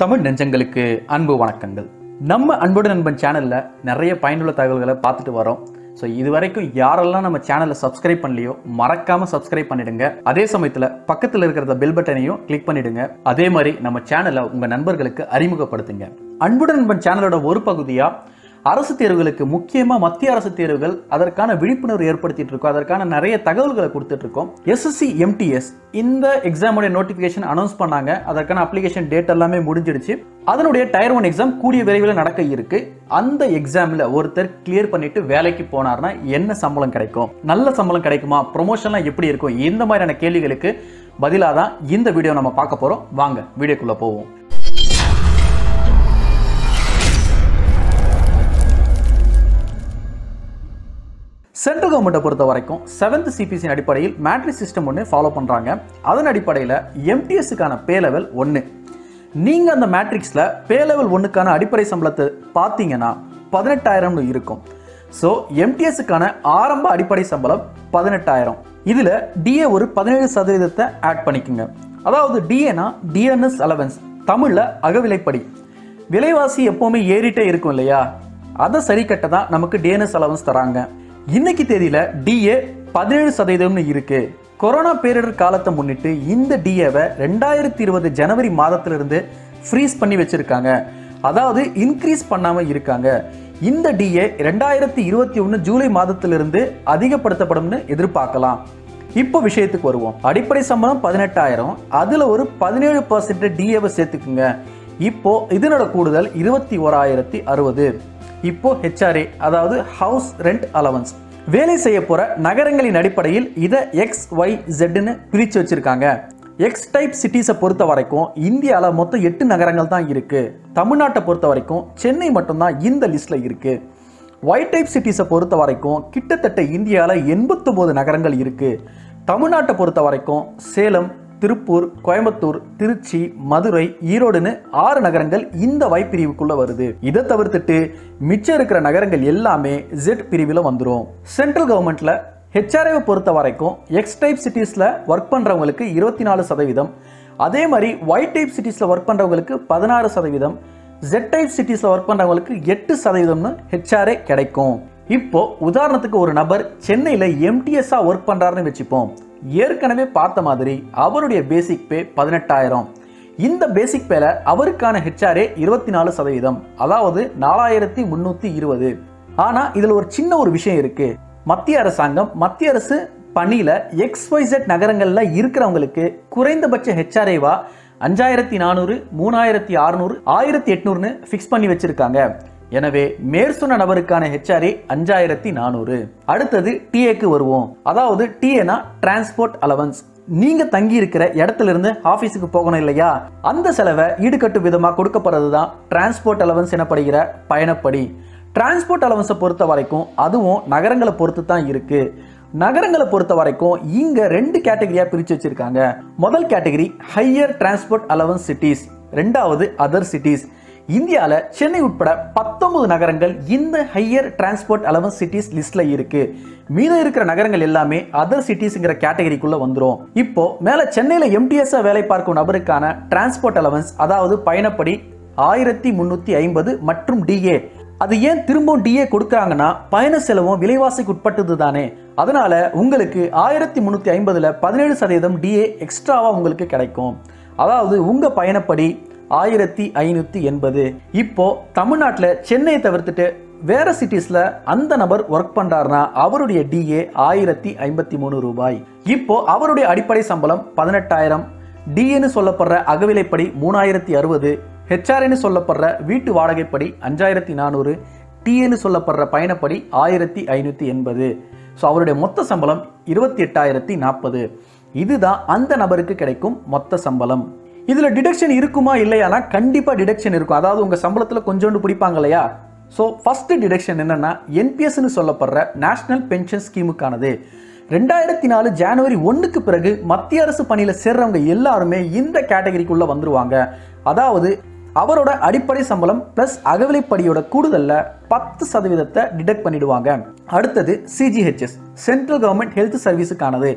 தமிழ் நெஞ்சங்களுக்கு அன்பு வணக்கங்கள் நம்ம அன்போடு நண்பன் சேனல்ல நிறைய பயனுள்ள தகவல்களை பார்த்துட்டு வரோம் ஸோ இது வரைக்கும் யாரெல்லாம் நம்ம சேனலை சப்ஸ்கிரைப் பண்ணலையோ மறக்காம சப்ஸ்கிரைப் பண்ணிடுங்க அதே சமயத்தில் பக்கத்தில் இருக்கிற பெல் பட்டனையும் கிளிக் பண்ணிடுங்க அதே மாதிரி நம்ம சேனலை உங்க நண்பர்களுக்கு அறிமுகப்படுத்துங்க அன்புடன் நண்பன் சேனலோட ஒரு பகுதியா அரசு தேர்வுகளுக்கு முக்கியமா மத்திய அரசு தேர்வுகள் அதற்கான விழிப்புணர்வு ஏற்படுத்திட்டு இருக்கோம் அதற்கான நிறைய தகவல்களை கொடுத்துட்டு இருக்கோம் எஸ்எஸ்சி எம்டிஎஸ் இந்த எக்ஸாமோட நோட்டிபிகேஷன் அனௌன்ஸ் பண்ணாங்க அதற்கான அப்ளிகேஷன் டேட் எல்லாமே முடிஞ்சிடுச்சு அதனுடைய டயர் ஒன் எக்ஸாம் கூடிய விரைவில் நடக்க இருக்கு அந்த எக்ஸாம்ல ஒருத்தர் கிளியர் பண்ணிட்டு வேலைக்கு போனார்னா என்ன சம்பளம் கிடைக்கும் நல்ல சம்பளம் கிடைக்குமா ப்ரொமோஷன்லாம் எப்படி இருக்கும் இந்த மாதிரியான கேள்விகளுக்கு பதிலாக தான் இந்த வீடியோ நம்ம பார்க்க போறோம் வாங்க வீடியோக்குள்ள போவோம் சென்ட்ரல் கவர்மெண்ட்டை பொறுத்த வரைக்கும் செவன்த் சிபிசி அடிப்படையில் மேட்ரிக் சிஸ்டம் ஒன்று ஃபாலோ பண்ணுறாங்க அதன் அடிப்படையில் எம்டிஎஸ்ஸுக்கான பே லெவல் ஒன்று நீங்கள் அந்த மேட்ரிக்ஸில் பே லெவல் ஒன்றுக்கான அடிப்படை சம்பளத்தை பார்த்தீங்கன்னா பதினெட்டாயிரம்னு இருக்கும் ஸோ எம்டிஎஸ்ஸுக்கான ஆரம்ப அடிப்படை சம்பளம் பதினெட்டாயிரம் இதில் டிஏ ஒரு பதினேழு சதவீதத்தை ஆட் பண்ணிக்கோங்க அதாவது டிஏனா டிஎன்எஸ் அலவன்ஸ் தமிழில் அகவிலைப்படி விலைவாசி எப்போவுமே ஏறிட்டே இருக்கும் இல்லையா அதை சரி கட்ட தான் நமக்கு டிஎன்எஸ் அலவன்ஸ் தராங்க இன்னைக்கு தேதியில டிஏ பதினேழு சதவீதம்னு இருக்கு கொரோனா பேரிடர் காலத்தை முன்னிட்டு இந்த டிஏவை ரெண்டாயிரத்தி இருபது ஜனவரி மாதத்திலிருந்து ஃப்ரீஸ் பண்ணி வச்சிருக்காங்க அதாவது இன்க்ரீஸ் பண்ணாம இருக்காங்க இந்த டிஏ ரெண்டாயிரத்தி இருபத்தி ஒன்று ஜூலை மாதத்திலிருந்து அதிகப்படுத்தப்படும்னு எதிர்பார்க்கலாம் இப்போ விஷயத்துக்கு வருவோம் அடிப்படை சம்பளம் பதினெட்டாயிரம் அதுல ஒரு பதினேழு பர்சன்ட் டிஏவை சேர்த்துக்குங்க இப்போ இதனோட கூடுதல் இருபத்தி ஓராயிரத்தி அறுபது இப்போ ஹெச்ஆர்ஏ அதாவது ஹவுஸ் ரெண்ட் அலவன்ஸ் வேலை செய்ய போற நகரங்களின் அடிப்படையில் இதை எக்ஸ் ஒய் ஜெட்னு பிரித்து வச்சிருக்காங்க எக்ஸ் டைப் சிட்டிஸை பொறுத்த வரைக்கும் இந்தியாவில் மொத்தம் எட்டு நகரங்கள் தான் இருக்கு தமிழ்நாட்டை பொறுத்த வரைக்கும் சென்னை மட்டும்தான் இந்த லிஸ்ட்ல இருக்கு ஒய் டைப் சிட்டிஸை பொறுத்த வரைக்கும் கிட்டத்தட்ட இந்தியாவில் எண்பத்தொம்போது நகரங்கள் இருக்கு தமிழ்நாட்டை பொறுத்த வரைக்கும் சேலம் திருப்பூர் கோயம்புத்தூர் திருச்சி மதுரை ஈரோடுன்னு ஆறு நகரங்கள் இந்த Y பிரிவுக்குள்ள வருது இதை தவிர்த்துட்டு மிச்சம் இருக்கிற நகரங்கள் எல்லாமே ஜெட் பிரிவில் வந்துடும் சென்ட்ரல் கவர்மெண்ட்ல ஹெச்ஆர்ஐவை பொறுத்த வரைக்கும் எக்ஸ் டைப் சிட்டிஸில் ஒர்க் பண்ணுறவங்களுக்கு இருபத்தி நாலு சதவீதம் அதே மாதிரி ஒய் டைப் சிட்டிஸில் ஒர்க் பண்ணுறவங்களுக்கு பதினாறு சதவீதம் ஜெட் டைப் சிட்டிஸில் ஒர்க் பண்ணுறவங்களுக்கு எட்டு சதவீதம்னு ஹெச்ஆர்ஏ கிடைக்கும் இப்போ உதாரணத்துக்கு ஒரு நபர் சென்னையில் எம்டிஎஸ்ஸா ஒர்க் பண்ணுறாருன்னு வச்சுப்போம் ஏற்கனவே பார்த்த மாதிரி அவருடைய பேசிக் பே பதினெட்டாயிரம் இந்த பேசிக் பேல அவருக்கான ஹெச்ஆர்ஏ இருபத்தி நாலு சதவீதம் அதாவது நாலாயிரத்தி முன்னூத்தி இருபது ஆனா இதுல ஒரு சின்ன ஒரு விஷயம் இருக்கு மத்திய அரசாங்கம் மத்திய அரசு பணியில எக்ஸ்ஒய்செட் நகரங்கள்ல இருக்கிறவங்களுக்கு குறைந்தபட்ச ஹெச்ஆர்ஏவா அஞ்சாயிரத்தி நானூறு மூணாயிரத்தி அறுநூறு ஆயிரத்தி எட்நூறுன்னு ஃபிக்ஸ் பண்ணி வச்சிருக்காங்க எனவே மேற்சொன்ன நபருக்கான ஹெச்ஆர்ஏ அஞ்சாயிரத்தி நானூறு அடுத்தது டிஏக்கு வருவோம் அதாவது டிஏனா டிரான்ஸ்போர்ட் அலவன்ஸ் நீங்க தங்கி இருக்கிற இடத்துல இருந்து ஆபீஸுக்கு போகணும் இல்லையா அந்த செலவை ஈடுகட்டு விதமா கொடுக்கப்படுறது தான் டிரான்ஸ்போர்ட் அலவன்ஸ் எனப்படுகிற பயணப்படி டிரான்ஸ்போர்ட் அலவன்ஸை பொறுத்த வரைக்கும் அதுவும் நகரங்களை பொறுத்து தான் இருக்கு நகரங்களை பொறுத்த வரைக்கும் இங்க ரெண்டு கேட்டகரியா பிரிச்சு வச்சிருக்காங்க முதல் category higher transport allowance cities ரெண்டாவது அதர் சிட்டிஸ் இந்தியாவில் சென்னை உட்பட பத்தொன்பது நகரங்கள் இந்த ஹையர் டிரான்ஸ்போர்ட் அலவன்ஸ் சிட்டிஸ் லிஸ்ட்ல இருக்கு மீதம் இருக்கிற நகரங்கள் எல்லாமே அதர் சிட்டிஸ்ங்கிற கேட்டகரிக்குள்ள வந்துரும் இப்போ மேல சென்னையில எம்டிஎஸ் வேலை பார்க்கும் நபருக்கான டிரான்ஸ்போர்ட் அலவன்ஸ் அதாவது பயணப்படி ஆயிரத்தி முன்னூத்தி ஐம்பது மற்றும் டிஏ அது ஏன் திரும்பவும் டிஏ கொடுக்குறாங்கன்னா பயண செலவும் விலைவாசிக்கு உட்பட்டது தானே அதனால உங்களுக்கு ஆயிரத்தி முன்னூத்தி ஐம்பதுல பதினேழு சதவீதம் டிஏ எக்ஸ்ட்ராவா உங்களுக்கு கிடைக்கும் அதாவது உங்க பயணப்படி ஆயிரத்தி ஐநூத்தி எண்பது இப்போ தமிழ்நாட்டில் சென்னையை தவிர்த்துட்டு வேற சிட்டிஸ்ல அந்த நபர் ஒர்க் பண்றாருனா அவருடைய டிஏ ஆயிரத்தி ஐம்பத்தி மூணு ரூபாய் இப்போ அவருடைய அடிப்படை சம்பளம் பதினெட்டாயிரம் டிஏன்னு சொல்லப்படுற அகவிலைப்படி மூணாயிரத்தி அறுபது ஹெச்ஆர்னு சொல்லப்படுற வீட்டு வாடகைப்படி அஞ்சாயிரத்தி நானூறு டிஏன்னு சொல்லப்படுற பயணப்படி ஆயிரத்தி ஐநூற்றி எண்பது ஸோ அவருடைய மொத்த சம்பளம் இருபத்தி எட்டாயிரத்தி நாற்பது இதுதான் அந்த நபருக்கு கிடைக்கும் மொத்த சம்பளம் இதுல டிடக்ஷன் இருக்குமா இல்லையானா கண்டிப்பா டிடக்ஷன் இருக்கும் அதாவது உங்க சம்பளத்துல கொஞ்சோண்டு பிடிப்பாங்க இல்லையா ஸோ ஃபர்ஸ்ட் டிடக்ஷன் என்னன்னா என்பிஎஸ்னு சொல்லப்படுற நேஷனல் பென்ஷன் ஸ்கீமுக்கானது ரெண்டாயிரத்தி நாலு ஜனவரி ஒன்றுக்கு பிறகு மத்திய அரசு பணியில் சேர்றவங்க எல்லாருமே இந்த கேட்டகரிக்குள்ள வந்துருவாங்க அதாவது அவரோட அடிப்படை சம்பளம் பிளஸ் அகவிலைப்படியோட கூடுதல்ல பத்து சதவீதத்தை டிடெக்ட் பண்ணிடுவாங்க அடுத்தது சிஜிஹெச்எஸ் சென்ட்ரல் கவர்மெண்ட் ஹெல்த் சர்வீஸுக்கானது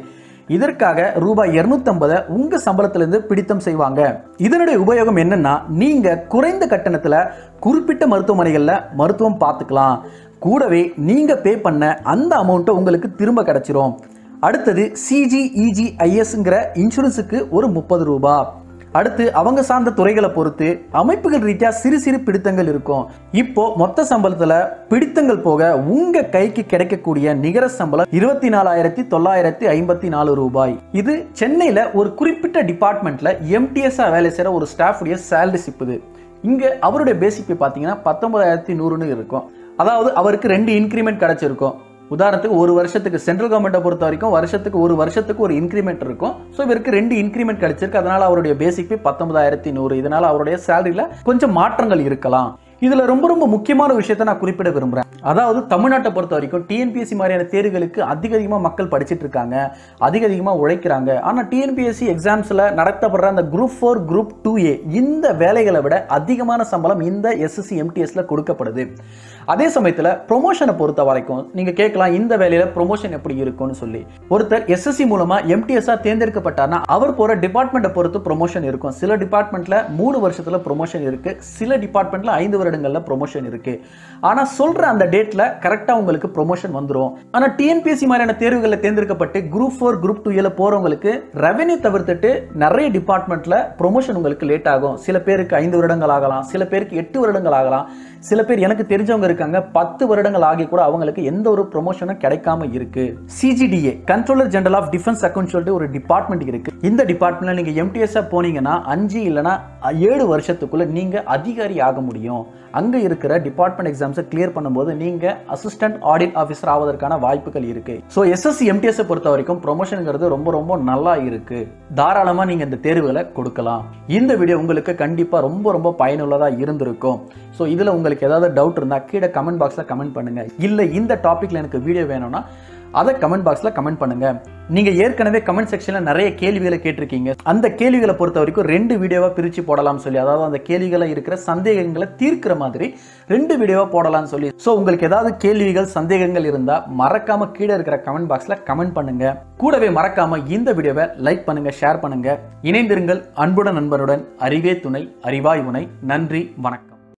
இதற்காக ரூபாய் 250 உங்க சம்பளத்திலிருந்து பிடித்தம் செய்வாங்க இதனுடைய உபயோகம் என்னன்னா நீங்க குறைந்த கட்டணத்துல குறிப்பிட்ட மருத்துவமனைகள்ல மருத்துவம் பார்த்துக்கலாம் கூடவே நீங்க பே பண்ண அந்த அமௌண்ட்டை உங்களுக்கு திரும்ப கிடைச்சிரும் அடுத்தது சிஜிஇஜிஐஎஸ்ங்கிற இன்சூரன்ஸுக்கு ஒரு முப்பது ரூபாய் அடுத்து அவங்க சார்ந்த துறைகளை பொறுத்து அமைப்புகள் ரீதியா சிறு சிறு பிடித்தங்கள் இருக்கும் இப்போ மொத்த சம்பளத்துல பிடித்தங்கள் போக உங்க கைக்கு கிடைக்கக்கூடிய நிகர சம்பளம் இருபத்தி நாலாயிரத்தி தொள்ளாயிரத்தி ஐம்பத்தி நாலு ரூபாய் இது சென்னையில ஒரு குறிப்பிட்ட டிபார்ட்மெண்ட்ல எம்டிஎஸ்ஆ வேலை செய்யற ஒரு ஸ்டாஃப் உடைய சேலரி சிப்புது இங்க அவருடைய பேசிக் பே பார்த்தீங்கன்னா பத்தொன்பதாயிரத்தி நூறுன்னு இருக்கும் அதாவது அவருக்கு ரெண்டு இன்க்ரிமெண்ட் கிடைச்சிருக்கும் உதாரணத்துக்கு ஒரு வருஷத்துக்கு சென்ட்ரல் கவர்மெண்ட்டை பொறுத்த வரைக்கும் வருஷத்துக்கு ஒரு வருஷத்துக்கு ஒரு இன்க்ரிமெண்ட் இருக்கும் ஸோ இவருக்கு ரெண்டு இன்க்ரிமெண்ட் கிடைச்சிருக்கு அதனால அவருடைய பேசிக் பே பத்தொன்பதாயிரத்தி நூறு இதனால அவருடைய சேலரியில் கொஞ்சம் மாற்றங்கள் இருக்கலாம் இதுல ரொம்ப ரொம்ப முக்கியமான விஷயத்தை நான் குறிப்பிட விரும்புறேன் அதாவது தமிழ்நாட்டை பொறுத்த வரைக்கும் டிஎன்பிஎஸ்சி மாதிரியான தேர்வுகளுக்கு அதிக அதிகமாக மக்கள் படிச்சிட்டு இருக்காங்க அதிக அதிகமாக உழைக்கிறாங்க ஆனால் டிஎன்பிஎஸ்சி எக்ஸாம்ஸில் நடத்தப்படுற அந்த group four group two A இந்த வேலைகளை விட அதிகமான சம்பளம் இந்த எஸ்எஸ்சி எம்டிஎஸ்ல கொடுக்கப்படுது அதே சமயத்தில் ப்ரொமோஷனை பொறுத்த வரைக்கும் நீங்க கேட்கலாம் இந்த வேலையில ப்ரொமோஷன் எப்படி இருக்கும்னு சொல்லி ஒருத்தர் எஸ்எஸ்சி மூலமா எம்டிஎஸ்ஆ தேர்ந்தெடுக்கப்பட்டார்னா அவர் போற டிபார்ட்மெண்ட்டை பொறுத்து ப்ரொமோஷன் இருக்கும் சில டிபார்ட்மெண்ட்ல மூணு வருஷத்துல ப்ரொமோஷன் இருக்கு சில டிபார்ட்மெண்ட்ல ஐந்து வருடங்கள்ல ப்ரொமோஷன் இருக்கு ஆனா சொல்ற அந்த டேட்ல கரெக்டா உங்களுக்கு ப்ரொமோஷன் வந்துரும் ஆனா டிஎன்பிஎஸ்சி மாதிரியான தேர்வுகளில் தேர்ந்தெடுக்கப்பட்டு குரூப் ஃபோர் குரூப் டூ ஏல போறவங்களுக்கு ரெவென்யூ தவிர்த்துட்டு நிறைய டிபார்ட்மெண்ட்ல ப்ரொமோஷன் உங்களுக்கு லேட் ஆகும் சில பேருக்கு ஐந்து வருடங்கள் ஆகலாம் சில பேருக்கு எட்டு வருடங்கள் ஆகலாம் சில பேர் எனக்கு தெரிஞ்சவங்க இருக்காங்க பத்து வருடங்கள் ஆகி கூட அவங்களுக்கு எந்த ஒரு ப்ரொமோஷனும் கிடைக்காம இருக்கு CGDA controller general of defence account சொல்லிட்டு ஒரு டிபார்ட்மெண்ட் இருக்கு இந்த டிபார்ட்மெண்ட்ல நீங்க எம்டிஎஸ் போனீங்கன்னா அஞ்சு இல்லைன்னா ஏழு வருஷத்துக்குள்ள நீங்க அதிகாரி ஆக முடியும் அங்க இருக்கிற டிபார்ட்மெண்ட் எக்ஸாம்ஸை கிளியர் பண்ணும்போது நீங்க அசிஸ்டன்ட் ஆடிட் ஆஃபீஸர் ஆவதற்கான வாய்ப்புகள் இருக்கு ஸோ எஸ்எஸ்சி எம்டிஎஸ் பொறுத்த வரைக்கும் ப்ரொமோஷனுங்கிறது ரொம்ப ரொம்ப நல்லா இருக்கு தாராளமா நீங்க இந்த தேர்வுகளை கொடுக்கலாம் இந்த வீடியோ உங்களுக்கு கண்டிப்பா ரொம்ப ரொம்ப பயனுள்ளதா இருந்திருக்கும் ஸோ இதுல உங்களுக்கு ஏதாவது டவுட் இருந்தா கீழே கமெண்ட் பாக்ஸ்ல கமெண்ட் பண்ணுங்க இல்ல இந்த டாபிக்ல எனக்கு வீடியோ வேணும்னா அதை கமெண்ட் பாக்ஸ்ல கமெண்ட் பண்ணுங்க நீங்க ஏற்கனவே கமெண்ட் செக்ஷன்ல நிறைய கேள்விகளை கேட்டிருக்கீங்க அந்த கேள்விகளை பொறுத்த வரைக்கும் ரெண்டு வீடியோவா பிரிச்சு போடலாம் சொல்லி அதாவது அந்த கேள்விகளை இருக்கிற சந்தேகங்களை தீர்க்கிற மாதிரி ரெண்டு வீடியோவா போடலாம்னு சொல்லி ஸோ உங்களுக்கு ஏதாவது கேள்விகள் சந்தேகங்கள் இருந்தா மறக்காம கீழே இருக்கிற கமெண்ட் பாக்ஸ்ல கமெண்ட் பண்ணுங்க கூடவே மறக்காம இந்த வீடியோவை லைக் பண்ணுங்க ஷேர் பண்ணுங்க இணைந்திருங்கள் அன்புடன் நண்பருடன் அறிவே துணை அறிவாய் உனை நன்றி வணக்கம்